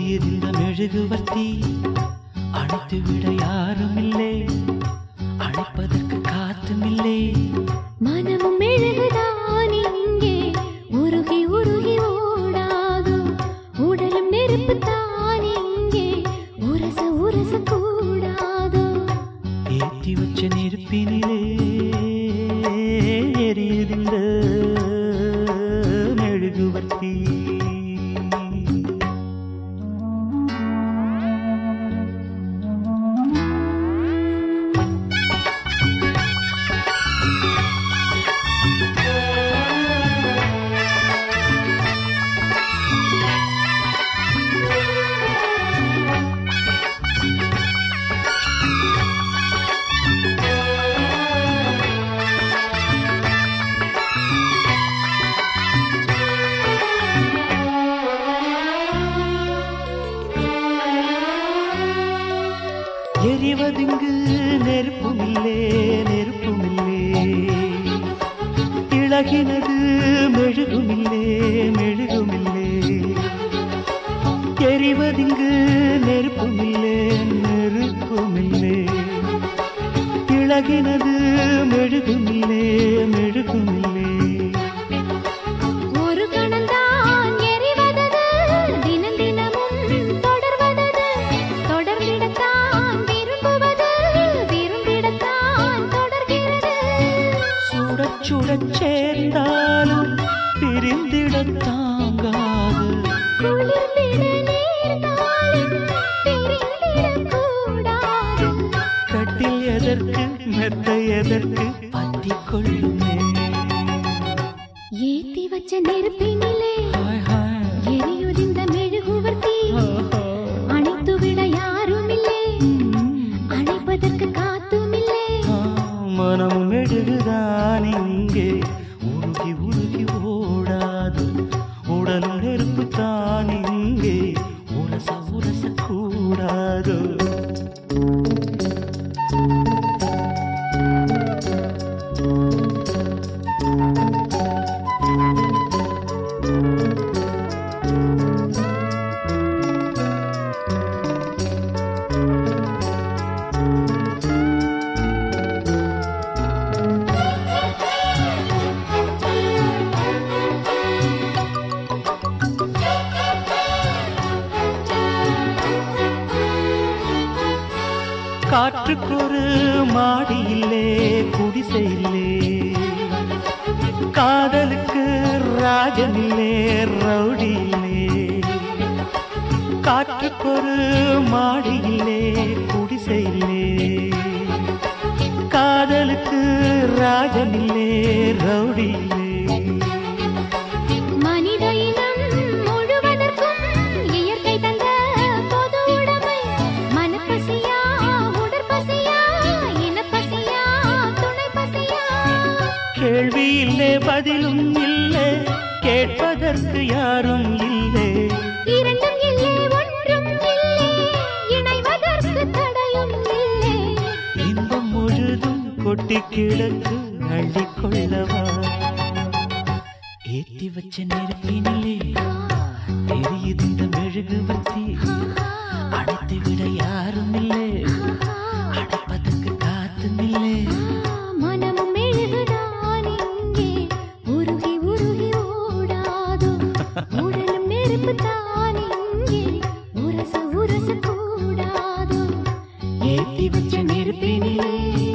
எரியுது இந்த மெழுகுவர்த்தி அணைத்து விட யாரும் இல்லை அணைப்பதற்கு காத்தும் இல்லை மனமும் மெழுகுதான் இங்கே உருகி உருகி ஓடாதோ உடலும் நெருப்பு தான் இங்கே உரச உரச கூடாதோ ஏற்றி வச்ச நெருப்பினிலே எரியுது இந்த மெழுகுவர்த்தி எரிவதுங்கு நெருப்புமில்லே நெருப்புமில்லே இழகினது மெழுகுமில்லே மெழுகுமில்லே எரிவதிங்கு நெருப்புமில்லே நெருப்புமில்லே இழகினது மெழுகுமில்லே மெழுகுமில்லே ஒரு கணந்தான் எரிவதது தினம் தினமும் தொடர்வதது தொடர்ந்திடத்தான் விரும்புவது விரும்பிடத்தான் தொடர்கிறது சுடச் சுடச் சேர்ந்தாலும் பிரிந்திடத் தாங்காது குளிர்ந்திட நேர்ந்தாலும் பிரிந்திடக்கூடாது கட்டில் எதற்கு மெத்த எதற்கு பத்திக் கொள்ளுமே ஏத்தி வச்ச நெருப்பினிலே ஹாய் ஹாய் எரியுதிந்த மெழுகுவர்த்தி ஆஹா. அணைத்து விட யாருமில்லை அணைப்பதற்கு காத்துமில்லை ஆ, மனமும் எழுதுதான் இங்கே உருகி உருகி ஓடாது உடலும் நெருப்பு தான் இங்கே உரச உரச கூடாது காற்றுக்கொரு மாடி இல்லே குடிசை இல்லே காதலுக்கு ராஜன் இல்லே ரவுடி இல்லே காற்றுக்கொரு மாடி இல்லே குடிசை இல்லே காதலுக்கு ராஜன் இல்லே ரவுடி இல்லே மனித இனம் முழுவதற்கும் இயற்கை தந்த பொது உடைமை மனப்பசியா உடற்பசியா இனப்பசியா துணை பசியா கேள்வி இல்லை பதிலும் இல்லை கேட்பதற்கு யாரும் இல்லை இரண்டும் இல்லை ஒன்றும் இல்லை இணைவதற்கு தடையும் இல்லை இன்பம் முழுதும் கொட்டி கிடக்கு அள்ளிக்கொள்ளவா ஏத்தி வச்ச நெருப்பினிலே எரியுது இந்த மெழுகுவர்த்தி அணைத்து விட யாரும் இல்லை அணைப்பதற்கு காத்தும் இல்லை மனமும் மெழுகுதான் இங்கே உருகி உருகி ஓடாதோ உடலும் நெருப்பு தான் இங்கே உரச உரச கூடாதோ ஏத்தி வச்ச நெருப்பினிலே